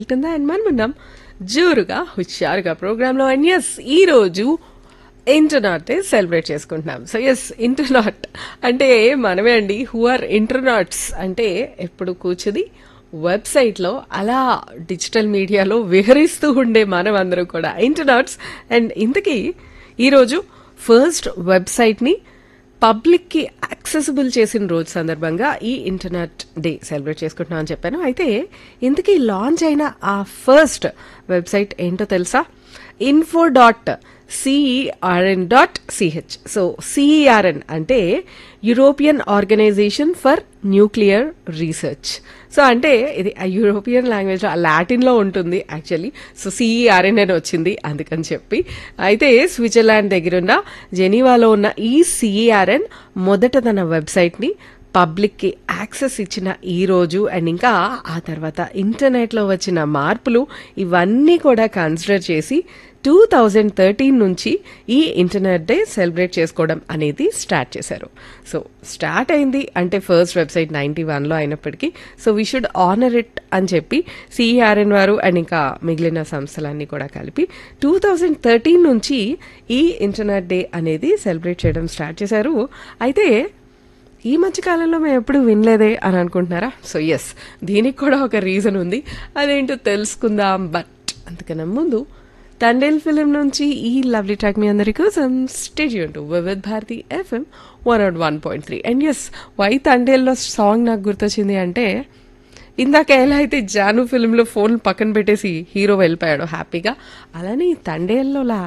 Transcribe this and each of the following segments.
వెళ్తుందా అండ్ మనం ఉన్నాం జోరుగా హుషారుగా ప్రోగ్రాంలో అండ్ ఎస్ ఈరోజు ఇంటర్నాట్ డే సెలబ్రేట్ చేసుకుంటున్నాం సో ఎస్ ఇంటర్నాట్ అంటే మనమే అండి హూ ఆర్ ఇంటర్నాట్స్ అంటే ఎప్పుడు కూర్చుది వెబ్సైట్లో అలా డిజిటల్ మీడియాలో విహరిస్తూ ఉండే మనం అందరూ కూడా ఇంటర్నాట్స్ అండ్ ఇంతకీ ఈరోజు ఫస్ట్ వెబ్సైట్ని పబ్లిక్కి యాక్సెసిబుల్ చేసిన రోజు సందర్భంగా ఈ ఇంటర్నెట్ డే సెలబ్రేట్ చేసుకుంటున్నాం అని చెప్పాను అయితే ఇంతకీ లాంచ్ అయిన ఆ ఫస్ట్ వెబ్సైట్ ఏంటో తెలుసా info dot CERN dot CH so CERN అంటే European organisation for nuclear research so అంటే ఇది ఆ యూరోపియన్ లాంగ్వేజ్ లాటిన్లో ఉంటుంది యాక్చువల్లీ సో సిఈఆర్ఎన్ అని వచ్చింది అందుకని చెప్పి అయితే స్విట్జర్లాండ్ దగ్గరున్న జెనీవాలో ఉన్న ఈ సిఈఆర్ఎన్ మొదట తన వెబ్సైట్ని పబ్లిక్కి యాక్సెస్ ఇచ్చిన ఈ రోజు అండ్ ఇంకా ఆ తర్వాత ఇంటర్నెట్లో వచ్చిన మార్పులు ఇవన్నీ కూడా కన్సిడర్ చేసి టూ థౌజండ్ థర్టీన్ నుంచి ఈ ఇంటర్నెట్ డే సెలబ్రేట్ చేసుకోవడం అనేది స్టార్ట్ చేశారు సో స్టార్ట్ అయింది అంటే ఫస్ట్ వెబ్సైట్ నైంటీ వన్లో అయినప్పటికీ so we should honour it అని చెప్పి సిఈఆర్ఎన్ వారు అండ్ ఇంకా మిగిలిన సంస్థలన్నీ కూడా కలిపి టూ థౌజండ్ థర్టీన్ నుంచి ఈ ఇంటర్నెట్ డే అనేది సెలబ్రేట్ చేయడం స్టార్ట్ చేశారు అయితే ఈ మధ్య కాలంలో మేము ఎప్పుడు వినలేదే అని అనుకుంటున్నారా సో ఎస్ దీనికి కూడా ఒక రీజన్ ఉంది అదేంటో తెలుసుకుందాం బట్ అంతకన్నా ముందు తండేల్ ఫిలిం నుంచి ఈ లవ్లీ ట్రాక్ మీ అందరి కోసం stadium to Vividh Bharati FM one out one point three and S Y తండేల్లో సాంగ్ నాకు గుర్తొచ్చింది అంటే ఇందాక ఎలా అయితే జాను ఫిలింలో ఫోన్ పక్కన పెట్టేసి హీరో వెళ్ళిపోయాడు హ్యాపీగా అలానే ఈ తండేల్లోలా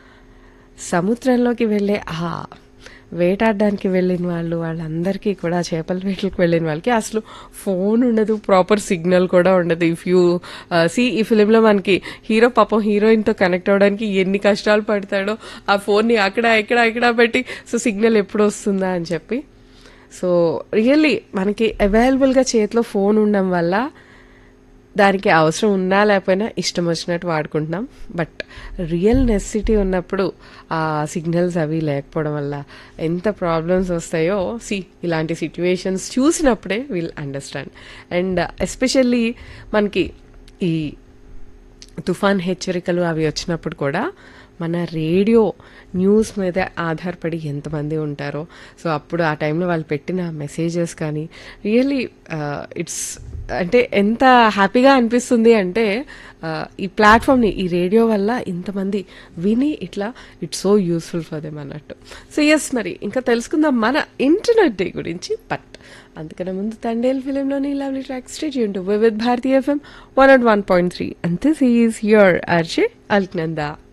సముద్రంలోకి వెళ్ళే ఆ వేటాడడానికి వెళ్ళిన వాళ్ళు వాళ్ళందరికీ కూడా చేపల వేటలకు వెళ్ళిన వాళ్ళకి అసలు ఫోన్ ఉండదు ప్రాపర్ సిగ్నల్ కూడా ఉండదు ఇఫ్ యూ సి ఈ ఫిలింలో మనకి హీరో పాపం హీరోయిన్తో కనెక్ట్ అవ్వడానికి ఎన్ని కష్టాలు పడతాడో ఆ ఫోన్ని అక్కడ ఇక్కడ ఇక్కడ పెట్టి సో సిగ్నల్ ఎప్పుడు వస్తుందా అని చెప్పి సో రియల్లీ మనకి అవైలబుల్గా చేతిలో ఫోన్ ఉండడం వల్ల దానికి అవసరం ఉన్నా లేకపోయినా ఇష్టం వచ్చినట్టు వాడుకుంటున్నాం బట్ రియల్ నెసిటీ ఉన్నప్పుడు ఆ సిగ్నల్స్ అవి లేకపోవడం వల్ల ఎంత ప్రాబ్లమ్స్ వస్తాయో సి ఇలాంటి సిచ్యువేషన్స్ చూసినప్పుడే విల్ అండర్స్టాండ్ అండ్ ఎస్పెషల్లీ మనకి ఈ తుఫాన్ హెచ్చరికలు అవి వచ్చినప్పుడు కూడా మన రేడియో న్యూస్ మీద ఆధారపడి ఎంతమంది ఉంటారో సో అప్పుడు ఆ టైంలో వాళ్ళు పెట్టిన మెసేజెస్ కానీ రియల్లీ ఇట్స్ అంటే ఎంత హ్యాపీగా అనిపిస్తుంది అంటే ఈ ప్లాట్ఫామ్ని ఈ రేడియో వల్ల ఇంతమంది విని ఇట్లా it's so useful for them అన్నట్టు సో ఎస్ మరి ఇంకా తెలుసుకుందాం మన ఇంటర్నెట్ డే గురించి బట్ అందుకనే ముందు తండేల్ ఫిలింలోని లవ్లీ ట్రాక్ స్టేజ్ ఉంటూ Vividh Bharati FM one and one point three and this is your RJ Alaknanda